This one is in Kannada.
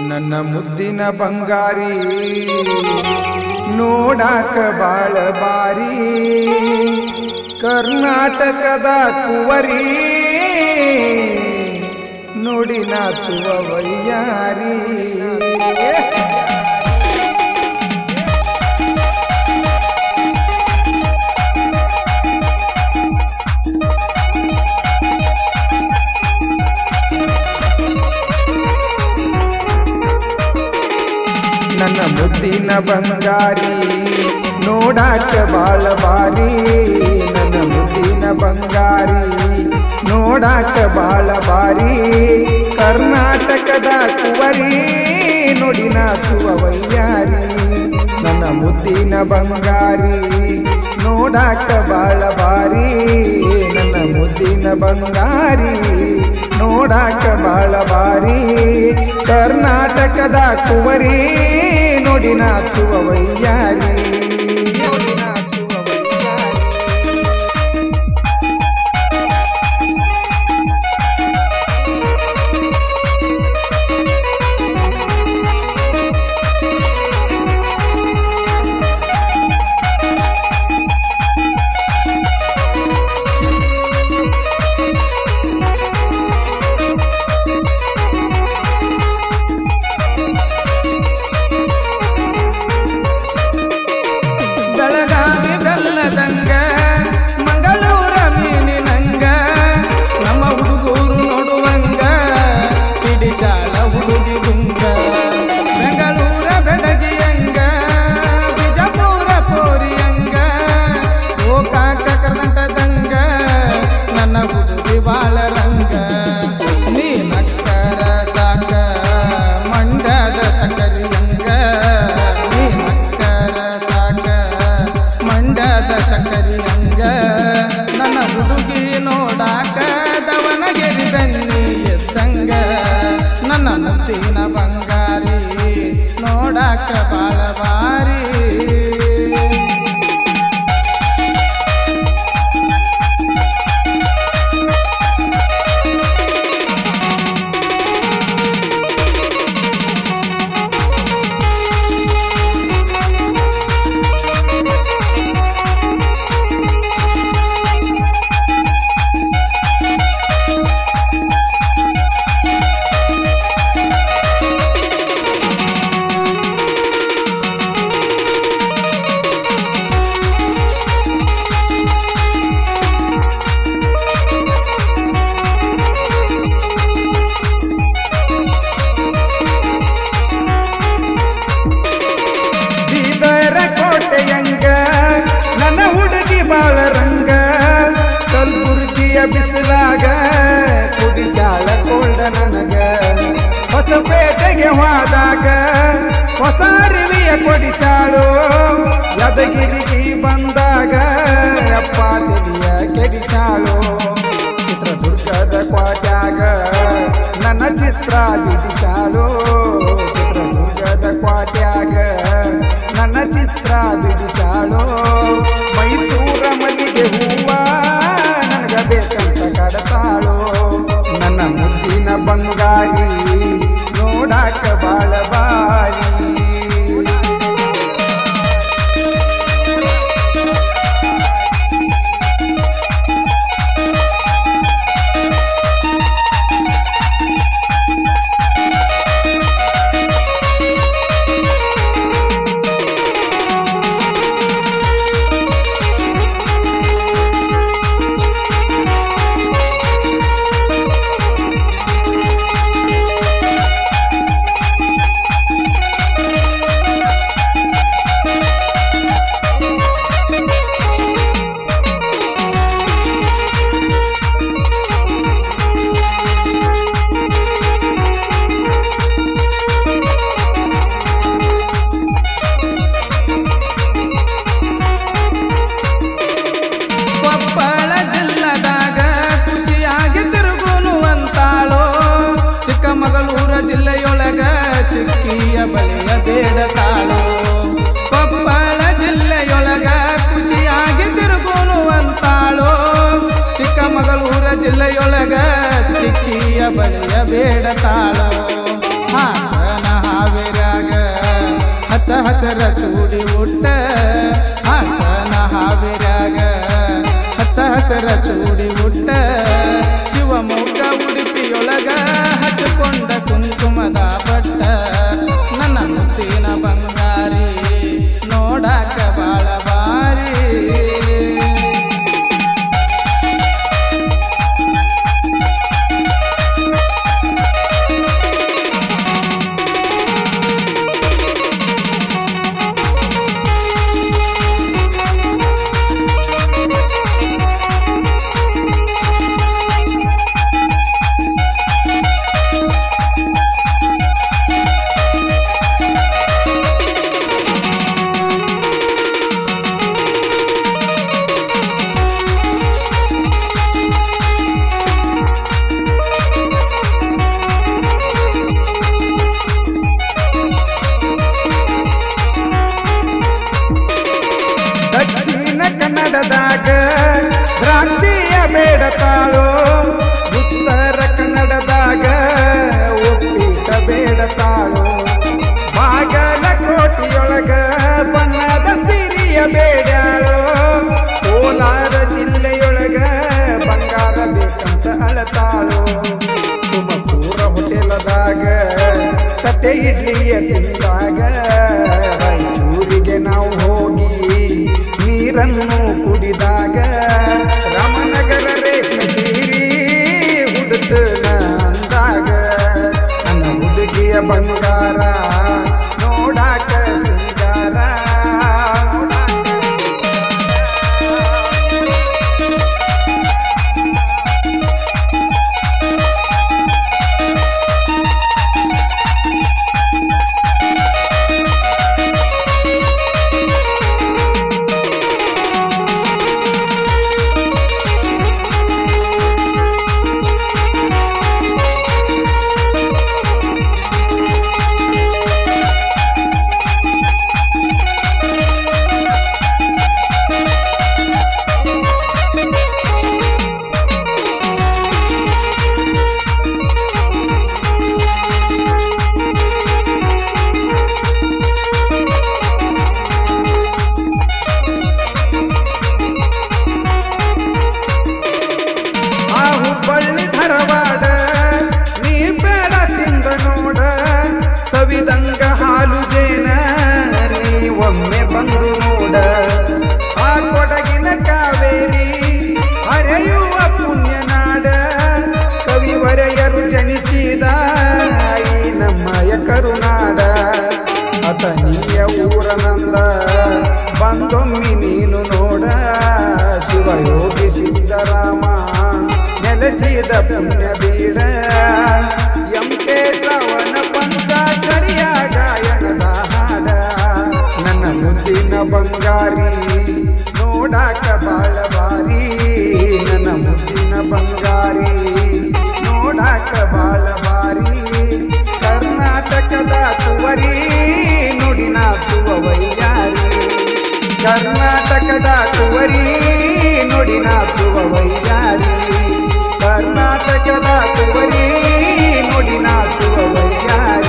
ನನ್ನ ಮುದ್ದಿನ ಬಂಗಾರಿ ನೋಡಾಕ ಬಾಳ ಬಾರಿ ಕರ್ನಾಟಕದ ಕುವರಿ ನೋಡಿ ನಾಚುವ ವೈಯಾರಿ ನನ್ನ ಮುದ್ದಿನ ಬಂಗಾರಿ ನೋಡಾಕ ಬಾಳ ಬಾರಿ ನನ್ನ ಮುದ್ದಿನ ಬಂಗಾರಿ ನೋಡಾಕ ಬಾಳ ಬಾರಿ ಕರ್ನಾಟಕದ ಕುವರಿ ನುಡಿ ನಾಚುವ ವೈಯಾರಿ ನನ್ನ ಮುದ್ದಿನ ಬಂಗಾರಿ ನೋಡಾಕ ಬಾಳ ಬಾರಿ ನನ್ನ ಮುದ್ದಿನ ಬಂಗಾರಿ ನೋಡಾಕ ಬಾಳ ಬಾರಿ ಕರ್ನಾಟಕದ ಕುವರಿ ನುಡಿ ನಾಚುವ ವೈಯಾರಿ ನುಡಿ ನಾಚುವ ವೈಯಾರಿ ಬೆಳಗಾವಿ ಬೆಲ್ಲದಂಗ ಮಂಗಳೂರ ಮೀನಿನಂಗ ನಮ್ಮ ಹುಡುಗೂರು ನೋಡುವಂಗ ಪಿಡಿಶಾಲ ಹುಡುಗಿ ಗುಂಗ ಬೆಂಗಳೂರ ಬೆಡಗಿಯಂಗ ಬಿಜಾಪುರ ಪೋರಿಯಂಗ ಗೋಕಾಕ ಕರ್ನಾಟಕದಂಗ ನನ್ನ ಹುಡುಗಿ ಬಾಳ ರಂಗ ನೀ ನಕ್ಕರ ಸಾಕ ಮಂಡ್ಯದ ಸಕರಿಯಂಗ ನೀ ನಕ್ಕರ ಸಾಕ ಮಂಡ್ಯದ ಸಕರಿಯಂಗ ನನ್ನ ಹುಡುಗಿ ನೋಡಾಕ ದವನಗೆರಿ ಬೆನ್ನಿ ಎದ್ದಂಗ ನನ್ನ ಮುತ್ತಿನ ಬಂಗಾರಿ ನೋಡಾಕ ಬಾಳ ಬಾರಿ ಬೀದರ ಕೋಟೆಯಂಗ ನನ್ನ ಹುಡುಗಿ ಬಾಳ ರಂಗ ಕಲ್ಬುರ್ಗಿಯ ಬಿಸಿಲಾಗ ಕುಡಿಚಾಳ ಕೊಳ್ಳ ನನಗ ಹೊಸಪೇಟೆಗೆ ಹೋದಾಗ ಹೊಸ ಅರಿವಿಯ ಕೊಡಿಚಾಳು ಯದಗಿರಿಗೆ ಬಂದಾಗ ಅಪ್ಪ ತಿಳಿಯ ಕೆಡಿಚಾಳು ಚಿತ್ರದುರ್ಗದ ಕ್ವಾಟ್ಯಾಗ ನನ್ನ ಚಿತ್ರ ಬಿಡಿಸಾಲು ಚಿತ್ರದುರ್ಗದ ಕ್ವಾಟ್ಯಾಗ ನನ್ನ ಚಿತ್ರ ಬಿಡಿಸಾಲು ಮೈಸೂರ ಮಲ್ಲಿಗೆ ಹೂವ ನನಗ ಬೇಕಂತ ಕಡತಾಳು ನನ್ನ ಮುದ್ದಿನ ಬಂಗಾರಿ ನೋಡಾಕ ಬಾಳ ಬಾರಿ ಕೊಪ್ಪಳ ಜಿಲ್ಲದಾಗ ಖುಷಿಯಾಗಿ ತಿರುಗುನು ಅಂತಾಳೋ ಚಿಕ್ಕಮಗಳೂರ ಜಿಲ್ಲೆಯೊಳಗ ಚಿಕ್ಕಿಯ ಬಳಿಯ ಬೇಡತಾಳೋ ಕೊಪ್ಪಳ ಜಿಲ್ಲೆಯೊಳಗ ಖುಷಿಯಾಗಿ ತಿರುಗುನು ಅಂತಾಳೋ ಚಿಕ್ಕಮಗಳೂರ ಜಿಲ್ಲೆಯೊಳಗ ಚಿಕ್ಕಿಯ ಬಳಿಯ ಬೇಡತಾಳೋ ಹಾಸನ ಹಾವಿರಾಗ ಹಚ್ಚ ಹಸರ ಚೂಡಿ ಉಟ್ಟ ಹಾಸನ ಹಾವಿರಾಗ ಹಚ್ಚ ಹಸರ ಚೂಡಿ ಉಟ್ಟ ಶಿವಮೊಗ್ಗ ಉಡುಪಿಯೊಳಗ ಹಚ್ಚಿಕೊಂಡ ಕುಂಕುಮದ ಬಟ್ಟ ನನ್ನ ಮುತ್ತಿನ ಬಂಗಾರಿ ನೋಡಾಕ ಬಾಳ ಬಾರಿ ದಕ್ಷಿಣ ಕನ್ನಡದಾಗ ದ್ರಾಕ್ಷಿಯ ಬೇಡತಾಳೋ ಉತ್ತರ ಕನ್ನಡದಾಗ ಒಪ್ಪಿಟ ಬೇಡತಾಳೋ ಬಾಗಲಕೋಟೆಯೊಳಗ ಬಣ್ಣದ ಸಿರಿಯ ಬೇಡ್ಯಾಳೋ ಕೋಲಾರ ಜಿಲ್ಲೆಯೊಳಗ ಬಂಗಾರ ಬೇಕಂತ ಅಳತಾಳೋ ತುಮಕೂರ ಹೋಟೆಲದಾಗ ತಟ್ಟೆ ಇಡ್ಲಿಯ ತಿಂದಾಗ ರಾಯಚೂರಿಗೆ ನಾವು ಹೋಗಿ ನೀರನ್ನು ಕುಡಿದಾಗ ರಾಮನಗರ ರೇಷ್ಮೆ ಸೀರಿ ಹುಡುತ ಅಂದಾಗ ನನ್ನ ಹುಡುಗಿಯ ಬಂಗಾರ ನೋಡಾಕ ಸಿಂಗಾರ ನೋಡಾಕ ಆ ಹುಬ್ಬಳ್ಳಿ ಧಾರವಾಡ ನೀ ಬೇಡ ತಿಂದ ನೋಡ ಸವಿದಂಗ ಹಾಲು ಜೇನ ನೀ ಒಮ್ಮೆ ಬಂದು ನೋಡ ಆ ಕೊಡಗಿನ ಕಾವೇರಿ ಹರೆಯುವ ಪುಣ್ಯನಾಡ ಕವಿವರೆಯರು ಜನಿಸಿದ ಈ ನಮ್ಮಯ ಕರುನಾಡ ಅತನಿಯ ಊರನಂದ ಬಂದೊಮ್ಮಿ ನೀನು ನೋಡ ಶಿವಯೋಗಿ ಸಿದ್ದರಾಮ ನೆಲೆಸಿದ ಪುಣ್ಯ ಬೀಡ ಎಂ ಕೆ ಶ್ರವಣ ಪಂಚಾಚರಿಯ ಗಾಯನದ ಹಾಡ ನನ್ನ ಮುದ್ದಿನ ಬಂಗಾರಿ ನೋಡಾಕ ಬಾಳ ಬಾರಿ ನನ್ನ ಮುದ್ದಿನ ಬಂಗಾರಿ ನೋಡಾಕ ಬಾಳ ಬಾರಿ ಕರ್ನಾಟಕದ ಕುವರಿ ನುಡಿನ ತುವಯ್ಯಾರಿ ಕರ್ನಾಟಕದ ಕುವರಿ ನುಡಿನ ತುವಯ್ಯಾರಿ ಕರ್ನಾಟಕದ ಕುವರಿ ನುಡಿನ ತುವಯ್ಯಾರಿ